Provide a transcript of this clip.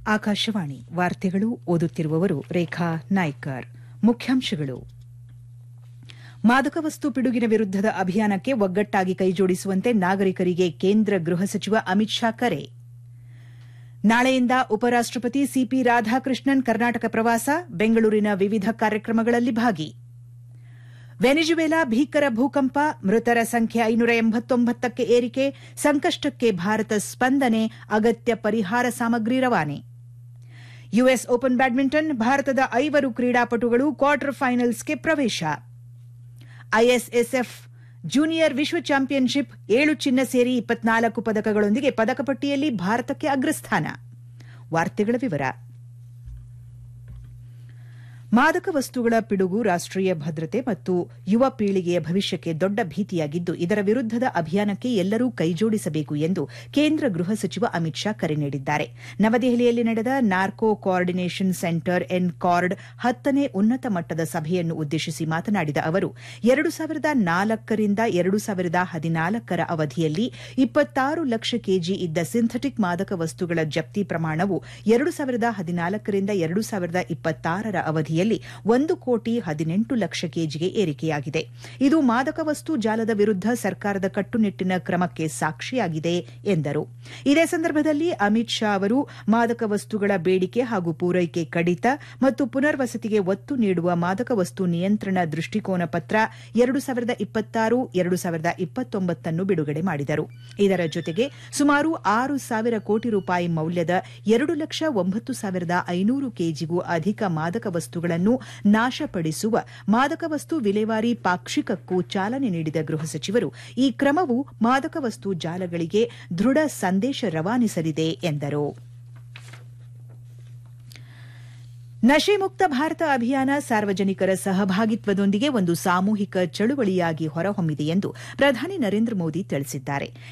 ಆಕಾಶವಾಣಿ ವಾರ್ತೆಗಳು ಓದುತ್ತಿರುವವರು ರೇಖಾ ನಾಯ್ಕರ್ ಮುಖ್ಯಾಂಶಗಳು ಮಾದಕ ವಸ್ತು ಪಿಡುಗಿನ ವಿರುದ್ದದ ಅಭಿಯಾನಕ್ಕೆ ಒಗ್ಗಟ್ಟಾಗಿ ಕೈಜೋಡಿಸುವಂತೆ ನಾಗರಿಕರಿಗೆ ಕೇಂದ್ರ ಗೃಹ ಸಚಿವ ಅಮಿತ್ ಶಾ ಕರೆ ನಾಳೆಯಿಂದ ಉಪರಾಷ್ಟಪತಿ ಸಿಪಿ ರಾಧಾಕೃಷ್ಣನ್ ಕರ್ನಾಟಕ ಪ್ರವಾಸ ಬೆಂಗಳೂರಿನ ವಿವಿಧ ಕಾರ್ಯಕ್ರಮಗಳಲ್ಲಿ ಭಾಗಿ ವೆನಿಜುವೆಲಾ ಭೀಕರ ಭೂಕಂಪ ಮೃತರ ಸಂಖ್ಯೆ ಐನೂರ ಎಂಬತ್ತೊಂಬತ್ತಕ್ಕೆ ಏರಿಕೆ ಸಂಕಷ್ಟಕ್ಕೆ ಭಾರತ ಸ್ಪಂದನೆ ಅಗತ್ಯ ಪರಿಹಾರ ಸಾಮಗ್ರಿ ರವಾನೆ ಯುಎಸ್ ಓಪನ್ ಬ್ಯಾಡ್ಮಿಂಟನ್ ಭಾರತದ ಐವರು ಕ್ರೀಡಾಪಟುಗಳು ಕ್ವಾರ್ಟರ್ ಫೈನಲ್ಸ್ಗೆ ಪ್ರವೇಶ ಐಎಸ್ಎಸ್ಎಫ್ ಜೂನಿಯರ್ ವಿಶ್ವ ಚಾಂಪಿಯನ್ಶಿಪ್ ಏಳು ಚಿನ್ನ ಸೇರಿ ಇಪ್ಪತ್ನಾಲ್ಕು ಪದಕಗಳೊಂದಿಗೆ ಪದಕಪಟ್ಟಿಯಲ್ಲಿ ಭಾರತಕ್ಕೆ ಅಗ್ರಸ್ಥಾನ ವಾರ್ತೆಗಳ ವಿವರ ಮಾದಕ ವಸ್ತುಗಳ ಪಿಡುಗು ರಾಷ್ಟೀಯ ಭದ್ರತೆ ಮತ್ತು ಯುವ ಪೀಳಿಗೆಯ ಭವಿಷ್ಯಕ್ಕೆ ದೊಡ್ಡ ಭೀತಿಯಾಗಿದ್ದು ಇದರ ವಿರುದ್ದದ ಅಭಿಯಾನಕ್ಕೆ ಎಲ್ಲರೂ ಕೈಜೋಡಿಸಬೇಕು ಎಂದು ಕೇಂದ್ರ ಗೃಹ ಸಚಿವ ಅಮಿತ್ ಶಾ ಕರೆ ನೀಡಿದ್ದಾರೆ ನವದೆಹಲಿಯಲ್ಲಿ ನಡೆದ narco coordination centre NCORD ಹತ್ತನೇ ಉನ್ನತ ಮಟ್ಟದ ಸಭೆಯನ್ನು ಉದ್ದೇಶಿಸಿ ಮಾತನಾಡಿದ ಅವರು ಎರಡು ಸಾವಿರದ ನಾಲ್ಕರಿಂದ ಎರಡು ಸಾವಿರದ ಹದಿನಾಲ್ಕರ ಅವಧಿಯಲ್ಲಿ ಇಪ್ಪತ್ತಾರು ಲಕ್ಷ ಕೆಜಿ ಇದ್ದ ಸಿಂಥೆಟಿಕ್ ಮಾದಕ ವಸ್ತುಗಳ ಜಪ್ತಿ ಪ್ರಮಾಣವು ಎರಡು ಸಾವಿರದ ಹದಿನಾಲ್ಕರಿಂದ ಎರಡು ಸಾವಿರದ ಇಪ್ಪತ್ತಾರರ ಅವಧಿಯಲ್ಲಿ ಒಂದು ಕೋಟಿ ಹದಿನೆಂಟು ಲಕ್ಷ ಕೆಜಿಗೆ ಏರಿಕೆಯಾಗಿದೆ ಇದು ಮಾದಕ ವಸ್ತು ಜಾಲದ ವಿರುದ್ದ ಸರ್ಕಾರದ ಕಟ್ಟುನಿಟ್ಟಿನ ಕ್ರಮಕ್ಕೆ ಸಾಕ್ಷಿಯಾಗಿದೆ ಎಂದರು ಇದೇ ಸಂದರ್ಭದಲ್ಲಿ ಅಮಿತ್ ಶಾ ಅವರು ಮಾದಕ ವಸ್ತುಗಳ ಬೇಡಿಕೆ ಹಾಗೂ ಪೂರೈಕೆ ಕಡಿತ ಮತ್ತು ಪುನರ್ವಸತಿಗೆ ಒತ್ತು ನೀಡುವ ಮಾದಕ ವಸ್ತು ನಿಯಂತ್ರಣ ದೃಷ್ಟಿಕೋನ ಪತ್ರ ಎರಡು ಸಾವಿರದ ಇಪ್ಪತ್ತಾರು ಎರಡು ಸಾವಿರದ ಇಪ್ಪತ್ತೊಂಬತ್ತನ್ನು ಬಿಡುಗಡೆ ಮಾಡಿದರು ಇದರ ಜೊತೆಗೆ ಸುಮಾರು ಆರು ಸಾವಿರ ಕೋಟಿ ರೂಪಾಯಿ ಮೌಲ್ಯದ ಎರಡು ಲಕ್ಷ ಒಂಬತ್ತು ಸಾವಿರದ ಐನೂರು ಕೆಜಿಗೂ ಅಧಿಕ ಮಾದಕ ವಸ್ತುಗಳನ್ನು ನಾಶಪಡಿಸುವ ಮಾದಕ ವಸ್ತು ವಿಲೇವಾರಿ ಪಾಕ್ಷಿಕಕ್ಕೂ ಚಾಲನೆ ನೀಡಿದ ಗೃಹ ಸಚಿವರು ಈ ಕ್ರಮವು ಮಾದಕ ವಸ್ತು ಜಾಲಗಳಿಗೆ ದೃಢ ಸಂದೇಶ ರವಾನಿಸಲಿದೆ ಎಂದರು ನಶೆ ಮುಕ್ತ ಭಾರತ ಅಭಿಯಾನ ಸಾರ್ವಜನಿಕರ ಸಹಭಾಗಿತ್ವದೊಂದಿಗೆ ಒಂದು ಸಾಮೂಹಿಕ ಚಳುವಳಿಯಾಗಿ ಹೊರಹೊಮ್ಮಿದೆ ಎಂದು ಪ್ರಧಾನಿ ನರೇಂದ್ರ ಮೋದಿ ತಿಳಿಸಿದ್ದಾರೆ